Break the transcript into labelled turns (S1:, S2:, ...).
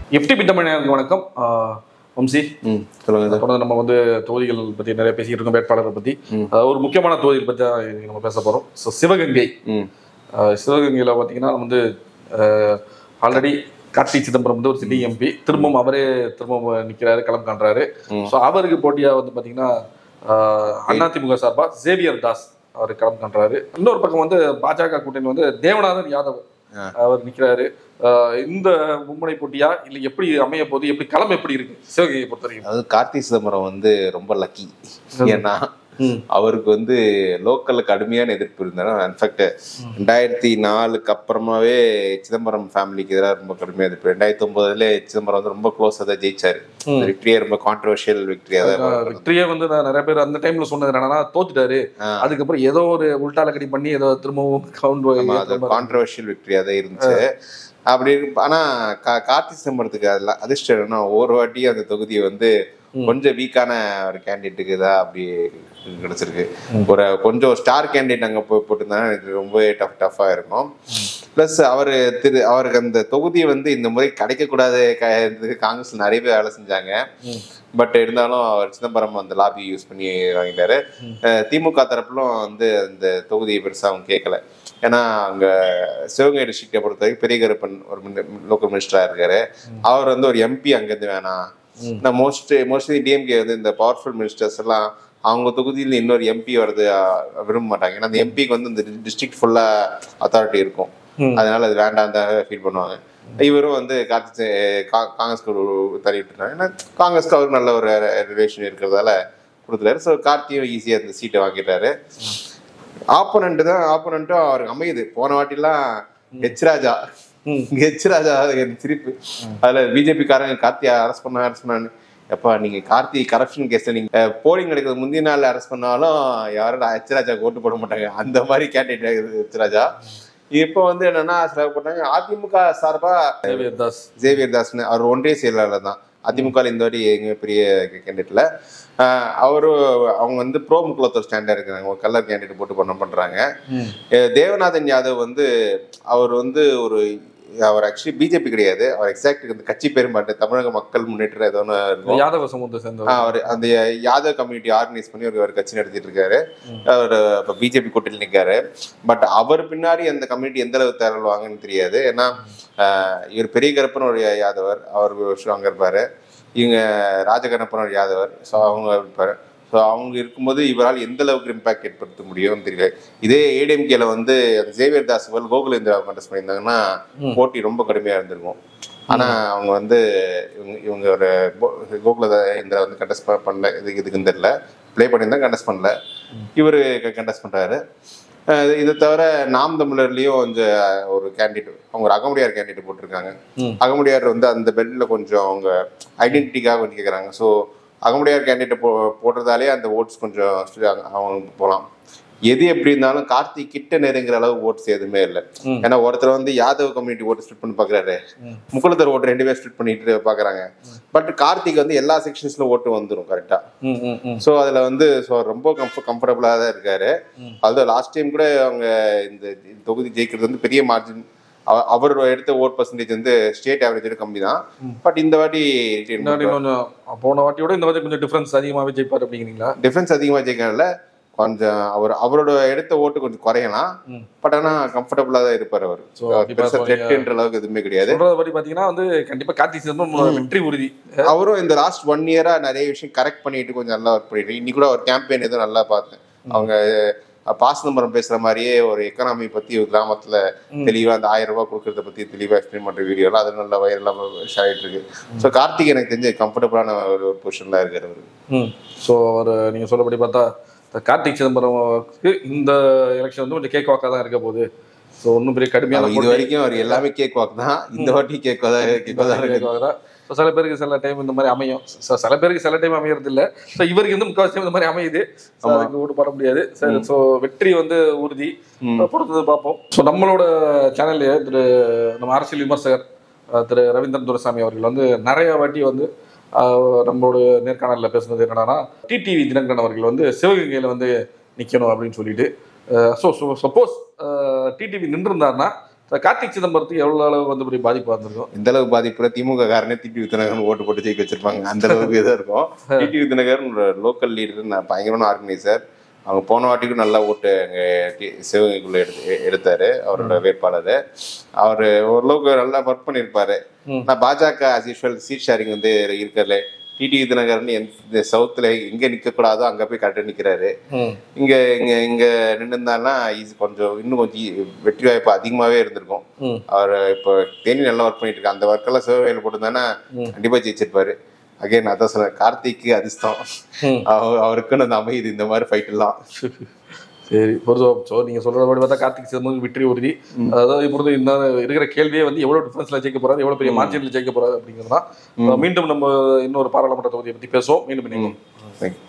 S1: FTP தமிழர்களுக்கு வணக்கம் ஆஹ் வம்சி
S2: ம் சொல்லுங்க சார்
S1: தொடர்ந்து நம்ம வந்து தொகுதிகள் பத்தி நிறைய பேசிக்கிட்டு இருக்கோம் வேட்பாளரை பத்தி அஹ் ஒரு முக்கியமான தொகுதிகள் பத்தி தான் இன்னைக்கு நம்ம பேச போறோம் ஸோ சிவகங்கை
S2: ம்
S1: ஆஹ் சிவகங்கையில பாத்தீங்கன்னா வந்து ஆல்ரெடி கார்த்தி சிதம்பரம் வந்து ஒரு சிட்டி எம்பி திரும்பவும் அவரே திரும்பவும் நிக்கிறாரு களம் காண்றாரு ஸோ அவருக்கு போட்டியா வந்து பாத்தீங்கன்னா ஆஹ் அதிமுக சார்பா சேவியர் தாஸ் அவர் களம் காண்றாரு இன்னொரு பக்கம் வந்து பாஜக கூட்டணி வந்து தேவநாதன் யாதவ் அவர் நிக்கிறாரு ஆஹ் இந்த மும்முனை போட்டியா இல்ல எப்படி அமைய போகுது எப்படி களம் எப்படி இருக்கு சிவகங்கையை பொறுத்த வரைக்கும்
S2: அதாவது கார்த்தி சிதம்பரம் வந்து ரொம்ப லக்கி ஏன்னா
S1: ம்.
S2: அவருக்கு வந்து லோக்கல்ல கடுமையான எதிர்ப்பு இருந்தாலும் இன்ஃபேக்ட் ரெண்டாயிரத்தி நாலுக்கு அப்புறமாவே சிதம்பரம் ஃபேமிலிக்கு எதிராக ரொம்ப கடுமையாக எதிர்ப்பு ரெண்டாயிரத்தி ஒன்பதுல சிதம்பரம் வந்து ரொம்ப க்ளோஸாக தான் ஜெயிச்சாரு விக்டரியே ரொம்ப கான்ட்ரவர்ஷியல் விக்டரியாக தான்
S1: விக்டரியே வந்து நான் நிறைய பேர் அந்த டைம்ல சொன்னது என்னன்னா தோத்துட்டாரு
S2: ஆ.
S1: அதுக்கப்புறம் ஏதோ ஒரு உள்டாலக்கடி பண்ணி ஏதோ திரும்பவும்
S2: ஆமா, அது
S1: கவுண்ட்
S2: கான்ட்ரவர்ஷியல் விக்டரியாக தான் இருந்துச்சு அப்படி இருக்கு ஆனா கா- கார்த்தி சிதம்பரத்துக்கு அதுல அதிர்ஷ்டம் என்னன்னா ஒரு வாட்டி அந்த தொகுதியை வந்து கொஞ்சம் வீக்கான ஒரு கேண்டிடேட்டுக்கு தான் அப்படி கிடைச்சிருக்கு ஒரு கொஞ்சம் ஸ்டார் கேண்டிடேட் அங்க போய் போட்டிருந்தாங்கன்னா எனக்கு ரொம்ப டஃப் டஃப்பாக இருக்கும் ப்ளஸ் அவர் திரு அவருக்கு அந்த தொகுதியை வந்து இந்த முறை கிடைக்கக்கூடாது க- இதுக்கு காங்கிரஸ் நிறைய பேர் வேலை செஞ்சாங்க பட் இருந்தாலும் அவர் சிதம்பரம் அந்த லாபி யூஸ் பண்ணி வாங்கிட்டாரு அஹ் திமுக தரப்புலும் வந்து அந்த தொகுதியை பெருசா அவங்க கேட்கல ஏன்னா அங்க சிவகங்கை டிஸ்ட்ரிக்டை பொறுத்த வரைக்கும் பெரிய கருப்பன் ஒரு லோக்கல் மினிஸ்டரா இருக்காரு அவர் வந்து ஒரு எம்பி அங்கேருந்து வேணாம் நான் மோஸ்ட் மோஸ்ட்லி டிஎம்கே வந்து இந்த பவர்ஃபுல் மினிஸ்டர்ஸ் எல்லாம் அவங்க தொகுதியில் இன்னொரு எம்பி வருது அஹ், விரும்ப மாட்டாங்க ஏன்னா அந்த எம்பிக்கு வந்து இந்த டிஸ்ட்ரிக்ட் ஃபுல்லா அத்தாரிட்டி இருக்கும் அதனால அது வேண்டாம் தான் ஃபீல் பண்ணுவாங்க இவரும் வந்து கார்த்தி கா- காங்கிரஸ்க்கு ஒரு தள்ளி விட்டுருந்தாங்க ஏன்னா காங்கிரஸ்க்கு அவருக்கு நல்ல ஒரு ரிலேஷன் இருக்கிறதால கொடுத்துட்டாரு ஸோ கார்த்தியும் ஈஸியாக இந்த சீட்டை வாங்கிட்டாரு ஆப்போனண்ட் தான் ஆப்போனண்ட்டும் அவருக்கு அமையுது போன வாட்டிலாம் ஹெச் ராஜா ஹெச் ராஜா எனக்கு சிரிப்பு அதுல பிஜேபி காரங்க கார்த்தியை அரெஸ்ட் பண்ண அரெஸ்ட் பண்ணான்னு எப்பா நீங்க கார்த்தி கரப்ஷன் கேஸ்ல நீங்க போலிங் நடக்கிறது முந்தின நாள் அரெஸ்ட் பண்ணாலும் யாரும் ஹெச் ராஜா ஓட்டு போட மாட்டாங்க அந்த மாதிரி கேண்டிடேட் ஹெச் ராஜா இப்போ வந்து என்னன்னா சில பண்ணாங்க அதிமுக சார்பா
S1: சேவியர் தாஸ்
S2: ஜேவியர் தாஸ்னு அவர் ஒன்றிய செயலாளர் தான் அதிமுக ல இந்த வாட்டி எங்க பெரிய கேண்டிடேட்ல அவரு அவங்க வந்து ப்ரோ முக்குலத்தோர் ஸ்டாண்டா இருக்கிறாங்க ஒரு கலர் கேண்டிடேட் போட்டு பண்ண பண்றாங்க அஹ் தேவநாதன் யாதவ் வந்து அவர் வந்து ஒரு அவர் ஆக்சுவலி பிஜேபி கிடையாது அவர் எக்ஸாக்ட் இந்த கட்சி பேரும் மாட்டேன் தமிழக மக்கள் முன்னேற்ற ஏதோ ஒன்று இருக்கும்
S1: யாதவ சமூகத்தை சேர்ந்தவர்
S2: அவர் அந்த யாதவ் கம்யூனிட்டி ஆர்கனைஸ் பண்ணி ஒரு ஒரு கட்சி நடத்திட்டு இருக்காரு அவர் இப்போ பிஜேபி கூட்டத்தில் நிற்காரு பட் அவர் பின்னாடி அந்த கம்யூனிட்டி எந்த அளவு தேர்வாங்கன்னு தெரியாது ஏன்னா ஆஹ், இவர் பெரிய கருப்பன் ஒரு யாதவர் அவர் அங்கே இருப்பாரு இவங்க ராஜகணப்பன் ஒரு யாதவர் ஸோ அவங்க இருப்பாரு ஸோ அவங்க இருக்கும்போது இவரால் எந்த அளவுக்கு இம்பாக்ட் ஏற்படுத்த முடியும்னு தெரியல இதே ஏடிஎம்கேல வந்து அந்த ஜேவியர் தாஸ் போல் கோகுலேந்திரா கண்டஸ்ட் பண்ணியிருந்தாங்கன்னா போட்டி ரொம்ப கடுமையாக இருந்திருக்கும் ஆனா அவங்க வந்து இவங்க இவங்க ஒரு கோ- கோகுல இந்திரா வந்து கண்டஸ்ட் பண்ணல இதுக்கு இதுக்குன்னு தெரியல ப்ளே பண்ணியிருந்தா கண்டஸ்ட் பண்ணல இவரு கண்டஸ்ட் பண்றாரு அஹ் இதை தவிர நாம் தமிழர்லயும் கொஞ்சம் ஒரு கேண்டிடேட் அவங்க ஒரு அகமுடியார் கேண்டிடேட் போட்டிருக்காங்க அகமுடியார் வந்து அந்த பெல்ட்ல கொஞ்சம் அவங்க ஐடென்டிட்டிக்காக கொஞ்சம் கேட்குறாங்க ஸோ அகமுடியார் கேண்டிடேட் போ போடுறதாலே அந்த ஓட்ஸ் கொஞ்சம் still அவங்க- அவங்க போகலாம் எது எப்படி இருந்தாலும் கார்த்திக் கிட்ட நெருங்குற அளவு ஓட்ஸ் எதுவுமே இல்லை ஏன்னா ஒருத்தர் வந்து யாதவ் கம்யூனிட்டி ஓட்டு ஸ்பிட் பண்ணி பாக்குறாரு முக்குளத்தர் ஓட்டு ரெண்டு பேர் ஸ்பிட் பண்ணிட்டு பாக்குறாங்க பட் கார்த்திக் வந்து எல்லா செக்ஷன்ஸ்ல ஓட்டு வந்துடும் கரெக்டா
S1: ம், ம், ம்.
S2: ஸோ அதுல வந்து ஸோ ரொம்ப கம்ஃப கம்ஃபர்டபுளாக தான் இருக்காரு அது லாஸ்ட் டைம் கூட அவங்க இந்த இந்த தொகுதி ஜெயிக்கிறது வந்து பெரிய மார்ஜின் அவர் எடுத்த ஓட் பர்சன்டேஜ் வந்து ஸ்டேட் ஆவரேஜ் கம்மி தான் பட் இந்த வாட்டி
S1: இந்த வாட்டி கொஞ்சம் போன வாட்டியோட இந்த வாட்டி கொஞ்சம் டிஃபரன்ஸ் அதிகமாவே ஜெயிப்பார் அப்படிங்கிறீங்களா
S2: டிஃபரன்ஸ் அதிகமாக ஜெயிக்கனால கொஞ்சம் அவர் அவரோட எடுத்த ஓட்டு கொஞ்சம் குறையலாம் பட் ஆனா கம்ஃபர்டபுளாக தான் இருப்பார் அவர்
S1: So, அப்படி
S2: பெருசாக
S1: பார்ப்போம்.
S2: த்ரெட்ன்ற அளவுக்கு எதுவுமே கிடையாது
S1: சொல்றத பத்தி பாத்தீங்கன்னா வந்து கண்டிப்பா கார்த்தி சிதம்பரம் வெற்றி உறுதி
S2: அவரும் இந்த லாஸ்ட் ஒன் இயரா நிறைய விஷயம் கரெக்ட் பண்ணிட்டு கொஞ்சம் நல்லா ஒர்க் பண்ணிட்டு இன்னைக்கு கூட ஒரு கேம்பெயின் எதுவும் நல்லா பார்த்தேன் அவங்க அஹ், பாஸ் நம்பரம் பேசுற மாதிரியே ஒரு எக்கனாமி பத்தி ஒரு கிராமத்துல தெளிவா அந்த ஆயிரம் ரூபாய் கொடுக்கறத பத்தி தெளிவா எக்ஸ்பிளைன் பண்ற வீடியோலாம் அது நல்லா வைரலாக ஆயிட்டு இருக்கு ஸோ கார்த்திக் எனக்கு தெரிஞ்ச கம்ஃபர்டபுளான ஒரு பொசிஷன்ல இருக்காரு அவரு
S1: ம் ஸோ ஒரு நீங்க சொல்லபடி பார்த்தா இந்த கார்த்திக் சிதம்பரம்க்கு இந்த எலெக்ஷன் வந்து கொஞ்சம் கேக் வாக்கா தான் இருக்க போகுது ஸோ ஒன்றும் பெரிய கடுமையான
S2: அவர் இது வரைக்கும் அவர் எல்லாமே கேக் வாக் தான் இந்த வாட்டி கேக் தான் கேக் தான் இருக்கு
S1: கேக் வாக்கு தான் ஸோ சில பேருக்கு சில டைம் இந்த மாதிரி அமையும் So, சில பேருக்கு சில டைம் அமையறது இல்ல ஸோ இவருக்கு வந்து முக்கால்வாசி time இந்த மாதிரி அமையுது ஸோ அதுக்கு ஓட்டு போட முடியாது சரி ஸோ வெற்றி வந்து உறுதி பொறுத்தது பார்ப்போம் ஸோ நம்மளோட சேனல்லையே திரு நம்ம அரசியல் விமர்சகர் அஹ், திரு ரவீந்திரன் துரைசாமி அவர்கள் வந்து நிறைய வாட்டி வந்து அஹ், நம்மளோட நேர்காணலில் பேசுனது என்னன்னா டிடிவி தினகரன் அவர்கள் வந்து சிவகங்கையில் வந்து நிற்கணும் அப்படின்னு சொல்லிட்டு ஸோ சப்போஸ் டிடிவி நின்றுருந்தாருன்னா So, கார்த்திக் சிதம்பரத்துக்கு எவ்வளவு அளவு வந்து பெரிய பாதிப்பு வந்திருக்கும்
S2: இந்த அளவுக்கு பாதிப்புல திமுக காரனே டிடி வித்னகர் ஓட்டு போட்டு ஜெயிக்க வச்சிருப்பாங்க அந்த அளவுக்கு இதாக இருக்கும் டிடி வித்னகர் லோக்கல் லீடர் நான் பயங்கரமான ஆர்கனைசர் அவங்க போன வாட்டிக்கும் நல்லா ஓட்டு அங்கே சிவகங்கைக்குள்ள எடுத்து எடுத்தாரு அவரோட வேட்பாளர் அவர் ஓரளவுக்கு நல்லா ஒர்க் பண்ணியிருப்பாரு
S1: ம்.
S2: நான் பாஜக ஆஸ் யூஷுவல் சீட் ஷேரிங் வந்து இருக்கிறதுல டிடி வித்னகர்னு எந்த சவுத்துல எங்க நிக்க கூடாதோ அங்க போய் கரெக்டாக நிக்கிறாரு
S1: ம்.
S2: இங்க இங்க இங்க நின்றுந்தாருன்னா இது கொஞ்சம் இன்னும் கொஞ்சம் ஈ- வெற்றி வாய்ப்பு அதிகமாவே இருந்திருக்கும்
S1: ம்.
S2: அவர் இப்போ தேனி நல்லா ஒர்க் பண்ணிட்டு இருக்காரு அந்த ஒர்க்கெல்லாம் சிவகையில் போட்டிருந்தானா கண்டிப்பா ஜெயிச்சிருப்பாரு அகைன் அதான் சொல்றேன் கார்த்திக்கு அதிர்ஷ்டம்
S1: ம்.
S2: அவ- அவருக்குன்னு அந்த அமையுது இந்த மாதிரி ஃபைட் எல்லாம்
S1: சரி பொறுத்தோ ஸோ நீங்க சொல்றபடி பார்த்தா கார்த்திக் சிதம்பரம் வெற்றி உறுதி அதாவது இப்பொழுது இந்த இருக்கிற கேள்வியே வந்து எவ்வளவு டிஃபரன்ஸ்ல ஜெயிக்க போறாரு எவ்வளவு பெரிய மார்ஜின்ல ஜெயிக்க போறாரு அப்படிங்கிறது தான் மீண்டும் நம்ம இன்னொரு பாராளுமன்ற தொகுதியை பத்தி பேசுவோம் மீண்டும் இணைவோம்
S2: Thank you.